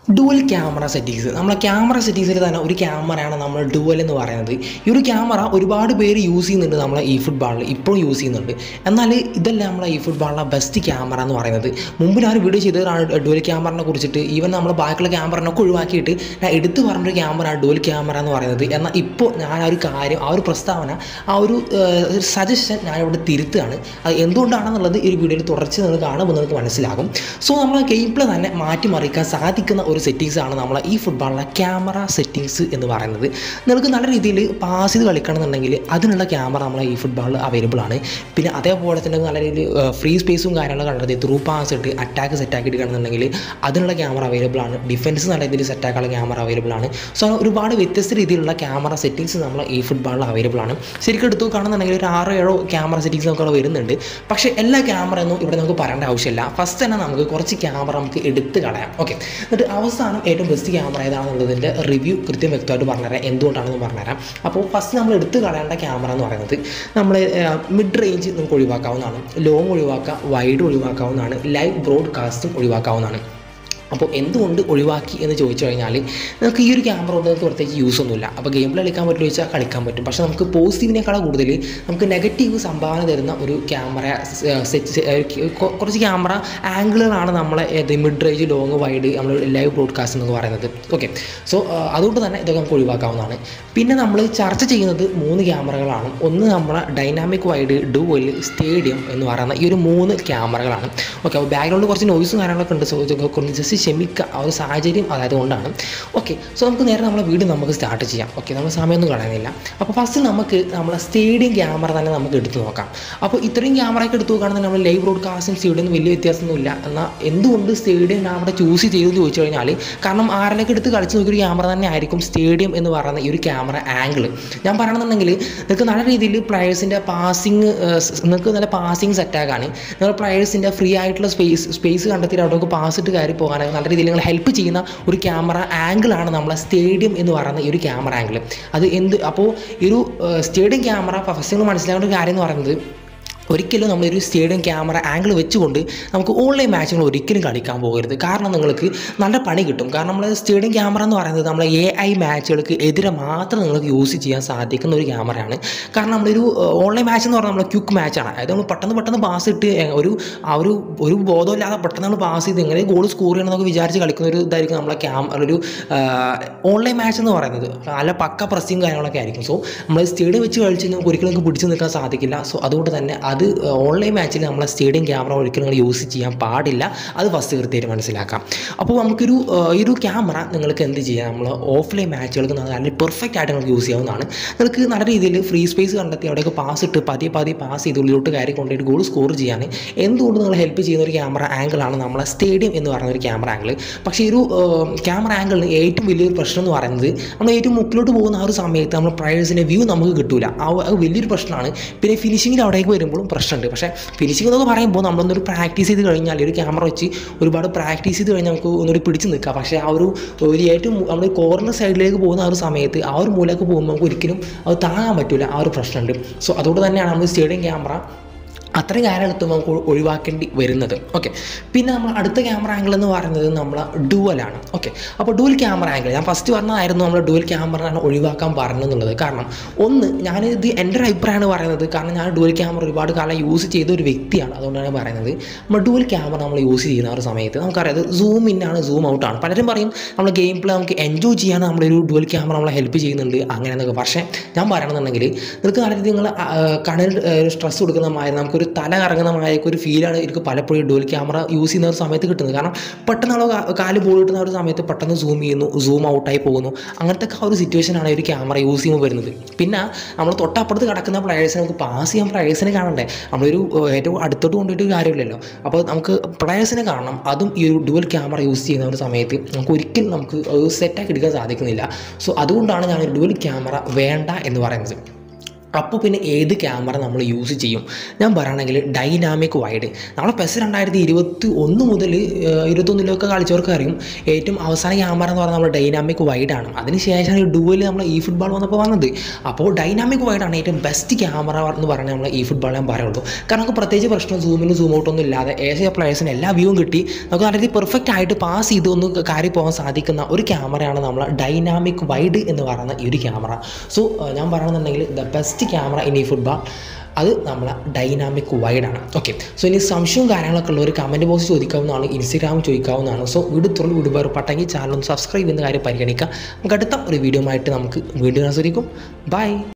dual camera settings നമ്മളെ camera സെറ്റിങ്സിൽ തന്നെ ഒരു ക്യാമറയാണ് നമ്മൾ ഡുവൽ എന്ന് പറയുന്നത് ഈ ഒരു ക്യാമറ ഒരുപാട് പേര് യൂസ് ചെയ്യുന്നുണ്ട് നമ്മളെ ഈ ഫുട്ബോളിൽ ഇപ്പോഴും യൂസ് ചെയ്യുന്നുണ്ട് എന്നാൽ ഇതല്ല നമ്മളെ ഈ ഫുട്ബോളിലെ ബെസ്റ്റ് ക്യാമറ എന്ന് പറയുന്നത് മുമ്പ് ഞാൻ ഒരു വീഡിയോ ചെയ്തതാണ് ഡുവൽ ക്യാമറനെ കുറിച്ചിട്ട് ഈവൻ നമ്മൾ ബാക്കിയുള്ള ക്യാമറനൊക്കെ ഒഴിവാക്കിയിട്ട് ഞാൻ എടുത്തു പറഞ്ഞൊരു ക്യാമറ ഡുവൽ ക്യാമറ എന്ന് പറയുന്നത് എന്നാൽ ഇപ്പോൾ ഞാൻ ആ ഒരു കാര്യം ആ ഒരു പ്രസ്താവന ആ ഒരു സജഷൻ ഞാനിവിടെ തിരുത്തുകയാണ് അത് എന്തുകൊണ്ടാണെന്നുള്ളത് ഈ ഒരു വീഡിയോയിൽ തുടർച്ച നിങ്ങൾ കാണുമ്പോൾ നിങ്ങൾക്ക് മനസ്സിലാകും സോ നമ്മൾ ഗെയിം പ്ലേ തന്നെ മാറ്റിമറിക്കാൻ സാധിക്കുന്ന ഒരു സെറ്റിങ്സ് ആണ് നമ്മളെ ഈ ഫുട്ബോളിലെ ക്യാമറ സെറ്റിങ്സ് എന്ന് പറയുന്നത് നിങ്ങൾക്ക് നല്ല രീതിയിൽ പാസ് ചെയ്ത് കളിക്കണമെന്നുണ്ടെങ്കിൽ അതിനുള്ള ക്യാമറ നമ്മളെ ഈ ഫുട്ബോളിൽ അവൈലബിൾ ആണ് പിന്നെ അതേപോലെ തന്നെ നല്ല രീതിയിൽ ഫ്രീ സ്പേസും കാര്യങ്ങളൊക്കെ കണ്ടത് ത്രൂ പാസ് ഇട്ട് അറ്റാക്ക് സെറ്റ് ആക്കിയിട്ട് കാണുന്നുണ്ടെങ്കിൽ അതിനുള്ള ക്യാമറ അവൈലബിൾ ആണ് ഡിഫൻസ് നല്ല രീതിയിൽ സെറ്റ് ആക്കാനുള്ള ക്യാമറ അവൈലബിൾ ആണ് സോ ഒരുപാട് വ്യത്യസ്ത രീതിയിലുള്ള ക്യാമറ സെറ്റിങ്സ് നമ്മൾ ഈ ഫുട്ബോളിൽ അവൈലബിൾ ആണ് ശരിക്കും എടുത്തു കാണുന്നുണ്ടെങ്കിൽ ഒരു ആറോ ഏഴോ ക്യാമറ സെറ്റിങ്സ് നമുക്ക് അവിടെ വരുന്നുണ്ട് പക്ഷേ എല്ലാ ക്യാമറയൊന്നും ഇവിടെ നമുക്ക് പറയേണ്ട ആവശ്യമില്ല ഫസ്റ്റ് തന്നെ നമുക്ക് കുറച്ച് ക്യാമറ നമുക്ക് എടുത്ത് കളയാം ഓക്കെ എന്നിട്ട് അവസാനം ഏറ്റവും ബെസ്റ്റ് ക്യാമറ ഏതാണെന്നുള്ളതിൻ്റെ റിവ്യൂ കൃത്യം വ്യക്തമായിട്ട് പറഞ്ഞുതരാം എന്തുകൊണ്ടാണെന്ന് പറഞ്ഞുതരാം അപ്പോൾ ഫസ്റ്റ് നമ്മൾ എടുത്ത് കളയേണ്ട ക്യാമറ എന്ന് പറയുന്നത് നമ്മൾ മിഡ് റേഞ്ച് നമുക്ക് ഒഴിവാക്കാവുന്നതാണ് ലോങ് ഒഴിവാക്കാം വൈഡ് ഒഴിവാക്കാവുന്നതാണ് ലൈവ് ബ്രോഡ്കാസ്റ്റും ഒഴിവാക്കാവുന്നതാണ് അപ്പോൾ എന്തുകൊണ്ട് ഒഴിവാക്കി എന്ന് ചോദിച്ചു കഴിഞ്ഞാൽ നമുക്ക് ഈ ഒരു ക്യാമറ കൊണ്ട് നമുക്ക് പ്രത്യേകിച്ച് യൂസ് ഒന്നുമില്ല അപ്പോൾ ഗെയിമിൽ കളിക്കാൻ പറ്റുമോ ചോദിച്ചാൽ കളിക്കാൻ പറ്റും പക്ഷേ നമുക്ക് പോസിറ്റീവിനേക്കാളും കൂടുതൽ നമുക്ക് നെഗറ്റീവ് സംഭാവന തരുന്ന ഒരു ക്യാമറ സെറ്റ് കുറച്ച് ക്യാമറ ആംഗിളുകളാണ് നമ്മളെ ഏത് മിഡ് റേഞ്ച് ലോങ് വൈഡ് നമ്മൾ ലൈവ് ബ്രോഡ്കാസ്റ്റ് എന്ന് പറയുന്നത് ഓക്കെ സോ അതുകൊണ്ട് തന്നെ ഇതൊക്കെ നമുക്ക് ഒഴിവാക്കാവുന്നതാണ് പിന്നെ നമ്മൾ ചർച്ച ചെയ്യുന്നത് മൂന്ന് ക്യാമറകളാണ് ഒന്ന് നമ്മളെ ഡൈനാമിക് വൈഡ് ഡുവൽ സ്റ്റേഡിയം എന്ന് പറയുന്ന ഈ ഒരു മൂന്ന് ക്യാമറകളാണ് ഓക്കെ അപ്പോൾ ബാക്ക്ഗ്രൗണ്ടിൽ കുറച്ച് നോയ്സും കാര്യങ്ങളൊക്കെ ഉണ്ട് സോ കുറച്ച് ജസ്റ്റ് ക്ഷമിക്കുക ആ ഒരു സാഹചര്യം അതായത് കൊണ്ടാണ് ഓക്കെ സോ നമുക്ക് നേരെ നമ്മളെ വീട് നമുക്ക് സ്റ്റാർട്ട് ചെയ്യാം ഓക്കെ നമ്മൾ സമയമൊന്നും കളയുന്നില്ല അപ്പോൾ ഫസ്റ്റ് നമുക്ക് നമ്മളെ സ്റ്റേഡിയം ക്യാമറ തന്നെ നമുക്ക് എടുത്തു നോക്കാം അപ്പോൾ ഇത്രയും ക്യാമറയൊക്കെ എടുത്തു നോക്കുകയാണെങ്കിൽ നമ്മൾ ലൈവ് ബ്രോഡ്കാസ്റ്റും സ്റ്റേഡിയം വലിയ വ്യത്യാസമൊന്നുമില്ല എന്നാൽ എന്തുകൊണ്ട് സ്റ്റേഡിയം ഞാൻ അവിടെ ചൂസ് ചെയ്തു ചോദിച്ചു കഴിഞ്ഞാൽ കാരണം ആരിലേക്ക് എടുത്ത് കളിച്ച് നോക്കിയ ഒരു ക്യാമറ തന്നെ ആയിരിക്കും സ്റ്റേഡിയം എന്ന് പറയുന്ന ഈ ഒരു ക്യാമറ ആംഗിൾ ഞാൻ പറയണമെന്നുണ്ടെങ്കിൽ നിങ്ങൾക്ക് നല്ല രീതിയിൽ പ്ലെയേഴ്സിൻ്റെ പാസിങ് നിങ്ങൾക്ക് നല്ല പാസിങ് സെറ്റാക്കാണ് നിങ്ങൾ പ്ലെയേഴ്സിൻ്റെ ഫ്രീ ആയിട്ടുള്ള സ്പേസ് സ്പേസ് കണ്ടെത്തിയിട്ട് അവിടേക്ക് പാസ് ഇട്ട് കയറി പോകാനൊക്കെ നല്ല രീതിയിൽ നിങ്ങൾ ഹെൽപ്പ് ചെയ്യുന്ന ഒരു ക്യാമറ ആംഗിളാണ് നമ്മളെ സ്റ്റേഡിയം എന്ന് പറയുന്ന ഈ ഒരു ക്യാമറ ആംഗിൾ അത് എന്ത് അപ്പോൾ ഈ ഒരു സ്റ്റേഡിയം ക്യാമറ ഫസ്റ്റ് മനസ്സിലാക്കേണ്ട ഒരു കാര്യം എന്ന് പറയുന്നത് ഒരിക്കലും നമ്മളൊരു സ്റ്റേഡിയം ക്യാമറ ആംഗിൾ വെച്ചുകൊണ്ട് നമുക്ക് ഓൺലൈൻ മാച്ചുകൾ ഒരിക്കലും കളിക്കാൻ പോകരുത് കാരണം നിങ്ങൾക്ക് നല്ല പണി കിട്ടും കാരണം നമ്മൾ സ്റ്റേഡിയം ക്യാമറ എന്ന് പറയുന്നത് നമ്മളെ എ ഐ മാച്ചുകൾക്ക് എതിരെ മാത്രം നിങ്ങൾക്ക് യൂസ് ചെയ്യാൻ സാധിക്കുന്ന ഒരു ക്യാമറയാണ് കാരണം നമ്മളൊരു ഓൺലൈൻ മാച്ച് എന്ന് പറഞ്ഞാൽ നമ്മൾ ക്വിക്ക് മാച്ചാണ് അതായത് നമ്മൾ പെട്ടെന്ന് പെട്ടെന്ന് പാസ് ഇട്ട് ഒരു ആ ഒരു ഒരു ബോധമില്ലാതെ പെട്ടെന്ന് നമ്മൾ പാസ് ചെയ്ത് എങ്ങനെ ഗോൾ സ്കോർ ചെയ്യണമെന്നൊക്കെ വിചാരിച്ച് കളിക്കുന്ന ഒരു ഇതായിരിക്കും നമ്മളെ ക്യാമറ ഒരു ഓൺലൈൻ മാച്ച് എന്ന് പറയുന്നത് നല്ല പക്ക പ്രസ്സിങ് കാര്യങ്ങളൊക്കെ ആയിരിക്കും സോ നമ്മൾ സ്റ്റേഡിയം വെച്ച് കളിച്ച് നമുക്ക് ഒരിക്കലും നമുക്ക് പിടിച്ചു നിൽക്കാൻ സാധിക്കില്ല സോ അതുകൊണ്ട് തന്നെ അത് ഓൺലൈൻ മാച്ചിൽ നമ്മളെ സ്റ്റേഡിയം ക്യാമറ ഒരിക്കലും നിങ്ങൾ യൂസ് ചെയ്യാൻ പാടില്ല അത് ഫസ്റ്റ് കൃത്യമായിട്ട് മനസ്സിലാക്കാം അപ്പോൾ നമുക്കൊരു ഈ ഒരു ക്യാമറ നിങ്ങൾക്ക് എന്ത് ചെയ്യാം നമ്മൾ ഓഫ്ലൈൻ മാച്ചുകൾക്ക് നല്ല പെർഫെക്റ്റ് ആയിട്ട് നിങ്ങൾക്ക് യൂസ് ചെയ്യാവുന്നതാണ് നിങ്ങൾക്ക് നല്ല രീതിയിൽ ഫ്രീ സ്പേസ് കണ്ടെത്തി അവിടേക്ക് പാസ് ഇട്ട് പതിയെ പതിയെ പാസ് ചെയ്ത് ഉള്ളിലോട്ട് കയറി കൊണ്ടുപോയിട്ട് ഗോൾ സ്കോർ ചെയ്യാൻ എന്തുകൊണ്ട് നിങ്ങൾ ഹെൽപ്പ് ചെയ്യുന്ന ഒരു ക്യാമറ ആംഗിളാണ് നമ്മളെ സ്റ്റേഡിയം എന്ന് പറയുന്ന ഒരു ക്യാമറ ആംഗിൾ പക്ഷേ ഈ ഒരു ക്യാമറ ആംഗിളിന് ഏറ്റവും വലിയൊരു പ്രശ്നം എന്ന് പറയുന്നത് നമ്മൾ ഏറ്റവും മുക്കിലോട്ട് പോകുന്ന ആ ഒരു സമയത്ത് നമ്മൾ പ്രയേഴ്സിൻ്റെ വ്യൂ നമുക്ക് കിട്ടില്ല ആ വലിയൊരു പ്രശ്നമാണ് പിന്നെ ഫിനിഷിങ്ങിൽ അവിടേക്ക് വരുമ്പോഴും പ്രശ്നമുണ്ട് പക്ഷേ ഫിനിഷിംഗ് എന്നൊക്കെ പറയുമ്പോൾ നമ്മളൊന്നൊരു പ്രാക്ടീസ് ചെയ്ത് കഴിഞ്ഞാൽ ഒരു ക്യാമറ വെച്ച് ഒരുപാട് പ്രാക്ടീസ് ചെയ്ത് കഴിഞ്ഞാൽ നമുക്ക് ഒന്നുകൂടി പിടിച്ച് നിൽക്കാം പക്ഷേ ആ ഒരു ഒരു ഏറ്റവും നമ്മൾ കോർണർ സൈഡിലേക്ക് പോകുന്ന ആ ഒരു സമയത്ത് ആ ഒരു മൂലക്ക് പോകുമ്പോൾ നമുക്ക് ഒരിക്കലും അത് താങ്ങാൻ പറ്റില്ല ആ ഒരു പ്രശ്നമുണ്ട് സോ അതുകൊണ്ട് തന്നെയാണ് നമ്മൾ സ്റ്റേഡിയം ക്യാമറ അത്രയും കാലത്ത് നമുക്ക് ഒഴിവാക്കേണ്ടി വരുന്നത് ഓക്കെ പിന്നെ നമ്മൾ അടുത്ത ക്യാമറ ആംഗിൾ എന്ന് പറയുന്നത് നമ്മൾ ഡുവലാണ് ഓക്കെ അപ്പോൾ ഡുവൽ ക്യാമറ ആംഗിൾ ഞാൻ ഫസ്റ്റ് പറഞ്ഞതായിരുന്നു നമ്മൾ ഡുവൽ ക്യാമറയാണ് ഒഴിവാക്കാൻ പറഞ്ഞെന്നുള്ളത് കാരണം ഒന്ന് ഞാനിത് എൻ്റെ ഒരു അഭിപ്രായമാണ് പറയുന്നത് കാരണം ഞാൻ ഡുവൽ ക്യാമറ ഒരുപാട് കാലം യൂസ് ചെയ്ത ഒരു വ്യക്തിയാണ് അതുകൊണ്ടാണ് പറയുന്നത് നമ്മൾ ഡുവൽ ക്യാമറ നമ്മൾ യൂസ് ചെയ്യുന്ന ഒരു സമയത്ത് നമുക്കറിയാം സൂം ഇൻ ആണ് സൂം ഔട്ട് ആണ് പലരും പറയും നമ്മൾ ഗെയിം പ്ലേ നമുക്ക് എൻജോയ് ചെയ്യാൻ നമ്മളൊരു ഡുവൽ ക്യാമറ നമ്മളെ ഹെൽപ്പ് ചെയ്യുന്നുണ്ട് അങ്ങനെ എന്നൊക്കെ പക്ഷേ ഞാൻ പറയണമെന്നുണ്ടെങ്കിൽ നിങ്ങൾക്ക് നല്ല രീതിയിൽ നിങ്ങൾ കണ്ണിൽ സ്ട്രെസ് കൊടുക്കുന്ന മാതിരി നമുക്കൊരു തല കറങ്ങുന്നമായ ഒരു ഫീലാണ് എനിക്ക് പലപ്പോഴും ഡുവൽ ക്യാമറ യൂസ് ചെയ്യുന്ന ഒരു സമയത്ത് കിട്ടുന്നത് കാരണം പെട്ടെന്ന് നമ്മൾ കാല് ബോൾ കിട്ടുന്ന ഒരു സമയത്ത് പെട്ടെന്ന് സൂം ചെയ്യുന്നു സൂം ഔട്ടായി പോകുന്നു അങ്ങനത്തെ ആ ഒരു സിറ്റുവേഷനാണ് ഒരു ക്യാമറ യൂസ് ചെയ്യുമ്പോൾ വരുന്നത് പിന്നെ നമ്മൾ തൊട്ടപ്പുറത്ത് കിടക്കുന്ന പ്ലെയേഴ്സിനെ നമുക്ക് പാസ് ചെയ്യാൻ പ്ലെയേഴ്സിനെ കാണണ്ടേ നമ്മളൊരു ഏറ്റവും അടുത്തോട്ട് കൊണ്ടുപോയിട്ട് കാര്യമില്ലല്ലോ അപ്പോൾ നമുക്ക് പ്ലെയേഴ്സിനെ കാണണം അതും ഈ ഒരു ഡുവൽ ക്യാമറ യൂസ് ചെയ്യുന്ന ഒരു സമയത്ത് നമുക്ക് ഒരിക്കലും നമുക്ക് സെറ്റാക്കി എടുക്കാൻ സാധിക്കുന്നില്ല സോ അതുകൊണ്ടാണ് ഞാൻ ഒരു ഡുവൽ ക്യാമറ വേണ്ട എന്ന് പറയുന്നത് അപ്പോൾ പിന്നെ ഏത് ക്യാമറ നമ്മൾ യൂസ് ചെയ്യും ഞാൻ പറയുകയാണെങ്കിൽ ഡൈനാമിക് വൈഡ് നമ്മളെ പെസ് രണ്ടായിരത്തി ഇരുപത്തി ഒന്ന് മുതൽ ഇരുപത്തൊന്നിലൊക്കെ കളിച്ചവർക്ക് അറിയും ഏറ്റവും അവസാന ക്യാമറ എന്ന് പറഞ്ഞാൽ നമ്മൾ ഡൈനാമിക് വൈഡാണ് അതിനുശേഷമാണ് ഈ ഡുവൽ നമ്മൾ ഈ ഫുട്ബോൾ വന്നപ്പോൾ വന്നത് അപ്പോൾ ഡൈനാമിക് വൈഡാണ് ഏറ്റവും ബെസ്റ്റ് ക്യാമറ എന്ന് പറഞ്ഞാൽ നമ്മൾ ഈ ഫുട്ബോൾ ഞാൻ പറയുള്ളൂ കാരണം നമുക്ക് പ്രത്യേകിച്ച് പ്രശ്നം സൂമിനും സൂം ഔട്ടൊന്നും ഇല്ലാതെ ഏഷ്യ പ്ലേയേഴ്സിന് എല്ലാ വ്യൂവും കിട്ടി നമുക്ക് നല്ല രീതിയിൽ പെർഫെക്റ്റ് ആയിട്ട് പാസ് ചെയ്ത് ഒന്ന് കയറി പോകാൻ സാധിക്കുന്ന ഒരു ക്യാമറയാണ് നമ്മൾ ഡൈനാമിക് വൈഡ് എന്ന് പറയുന്ന ഈ ഒരു ക്യാമറ സോ ഞാൻ പറയുകയാണെന്നുണ്ടെങ്കിൽ ദ ബെസ്റ്റ് ക്യാമറ ഇൻ ഈ ഫുട്ബോൾ അത് നമ്മളെ ഡൈനാമിക് വൈഡാണ് ഓക്കെ സോ ഇനി സംശയവും കാര്യങ്ങളൊക്കെ ഉള്ള ഒരു കമൻറ്റ് ബോക്സ് ചോദിക്കാവുന്നതാണ് ഇൻസ്റ്റാഗ്രാം ചോദിക്കാവുന്നതാണ് സോ വീഡിയോ തുറന്ന് വീഡിയോ വേർപ്പെട്ടെങ്കിൽ ചാനൽ ഒന്ന് സബ്സ്ക്രൈബ് ചെയ്യുന്ന കാര്യം പരിഗണിക്കുക നമുക്ക് അടുത്ത ഒരു വീഡിയോ ആയിട്ട് നമുക്ക് വീഡിയോ അനുസരിക്കും ബൈ